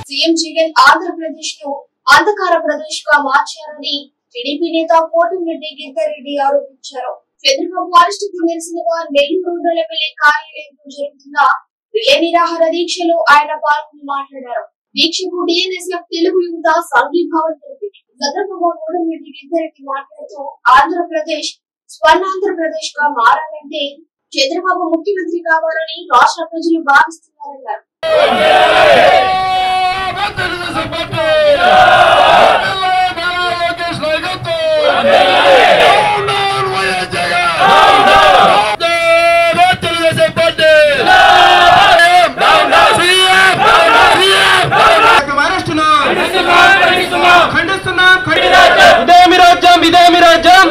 CM Jagan Andhra Pradesh ను అంధకార ప్రదేశ్ గా మార్చారని టీడీపీ నేత కోటమిరెడ్డి గిరిధారెడ్డి ఆరోపించారు చంద్రబాబు అరెస్టు కు నిరసనగా నెల్లూరు రూరల్ ఎమ్మెల్యే కార్యాలయంలో జరుగుతున్న రిలే నిరాహార దీక్షలో ఆయన పాల్గొని మాట్లాడారు దీక్షకు డిఎన్ఎస్ తెలుగు యువత సంఘీభావం తెలిపింది చంద్రబాబు కోటమిరెడ్డి గిరిధారెడ్డి మాట్లాడుతూ ఆంధ్రప్రదేశ్ స్వర్ణాంధ్రప్రదేశ్ గా మారాలంటే చంద్రబాబు ముఖ్యమంత్రి కావాలని రాష్ట్ర ప్రజలు భావిస్తున్నారన్నారు అరెస్టును ఖండిస్తున్నాం ఇదేమి రాజ్యం ఇదేమి రాజ్యం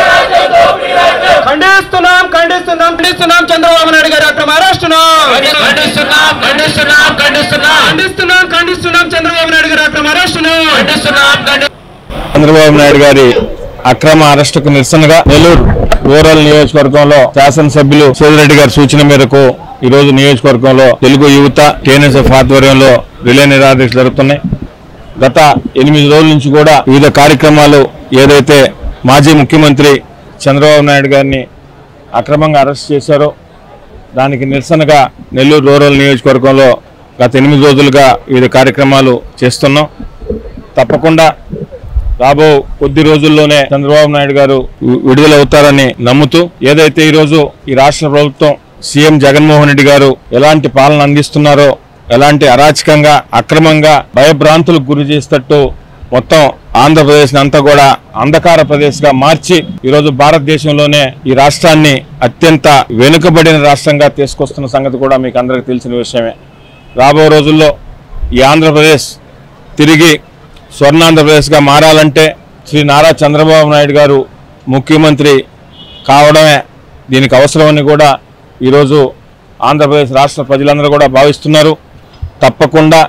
ఖండిస్తున్నాం ఖండిస్తున్నాం ఖండిస్తున్నాం చంద్రబాబు నాయుడు గారి అక్రమ అరెస్టును ఖండిస్తున్నాం ఖండిస్తున్నాం ఖండిస్తున్నాం ఖండిస్తున్నాం ఖండిస్తున్నాం చంద్రబాబు నాయుడు గారి అక్రమ అరెస్టును ఖండిస్తున్నాం ఖండి- చంద్రబాబు నాయుడు గారి అక్రమ అరెస్టుకు నిరసనగా నెల్లూరు రూరల్ నియోజకవర్గంలో శాసనసభ్యులు సోదిరెడ్డి గారి సూచన మేరకు ఈ రోజు నియోజకవర్గంలో తెలుగు యువత టీఎన్ఎస్ఎఫ్ ఆధ్వర్యంలో రిలే నిరాదీక్ష జరుగుతున్నాయి గత ఎనిమిది రోజుల నుంచి కూడా వివిధ కార్యక్రమాలు ఏదైతే మాజీ ముఖ్యమంత్రి చంద్రబాబు నాయుడు గారిని అక్రమంగా అరెస్ట్ చేశారో దానికి నిరసనగా నెల్లూరు రూరల్ నియోజకవర్గంలో గత ఎనిమిది రోజులుగా వివిధ కార్యక్రమాలు చేస్తున్నాం తప్పకుండా రాబో కొద్ది రోజుల్లోనే చంద్రబాబు నాయుడు గారు వి- విడుదలవుతారని నమ్ముతూ ఏదైతే ఈరోజు ఈ రాష్ట్ర ప్రభుత్వం సీఎం జగన్మోహన్ రెడ్డి గారు ఎలాంటి పాలన అందిస్తున్నారో ఎలాంటి అరాచకంగా అక్రమంగా భయభ్రాంతులకు గురి చేసేటట్టు మొత్తం ఆంధ్రప్రదేశ్ అంతా కూడా అంధకార ప్రదేశ్ గా మార్చి ఈరోజు భారతదేశంలోనే ఈ రాష్ట్రాన్ని అత్యంత వెనుకబడిన రాష్ట్రంగా తీసుకొస్తున్న సంగతి కూడా మీకు అందరికీ తెలిసిన విషయమే రాబో రోజుల్లో ఈ ఆంధ్రప్రదేశ్ తిరిగి స్వర్ణాంధ్రప్రదేశ్గా మారాలంటే శ్రీ నారా చంద్రబాబు నాయుడు గారు ముఖ్యమంత్రి కావడమే దీనికి అవసరమని కూడా ఈరోజు ఆంధ్రప్రదేశ్ రాష్ట్ర ప్రజలందరూ కూడా భావిస్తున్నారు తప్పకుండా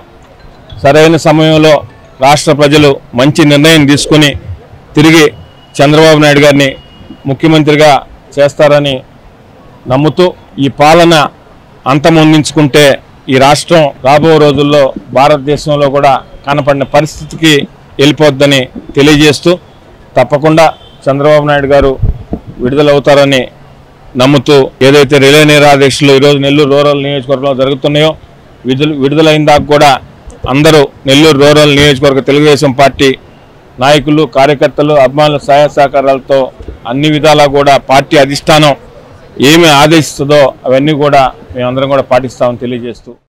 సరైన సమయంలో రాష్ట్ర ప్రజలు మంచి నిర్ణయం తీసుకుని తిరిగి చంద్రబాబు నాయుడు గారిని ముఖ్యమంత్రిగా చేస్తారని నమ్ముతూ ఈ పాలన అంతమొందించుకుంటే ఈ రాష్ట్రం రాబో రోజుల్లో భారతదేశంలో కూడా కనపడిన పరిస్థితికి వెళ్ళిపోద్దని తెలియజేస్తూ తప్పకుండా చంద్రబాబు నాయుడు గారు విడుదలవుతారని నమ్ముతూ ఏదైతే రిలే నిరాదీక్షలు ఈరోజు నెల్లూరు రూరల్ నియోజకవర్గంలో జరుగుతున్నాయో విడుదల విడుదలైన దాకా కూడా అందరూ నెల్లూరు రూరల్ నియోజకవర్గ తెలుగుదేశం పార్టీ నాయకులు కార్యకర్తలు అభిమానుల సహాయ సహకారాలతో అన్ని విధాలా కూడా పార్టీ అధిష్టానం ఏమి ఆదేశిస్తుందో అవన్నీ కూడా మేమందరం కూడా పాటిస్తామని తెలియజేస్తూ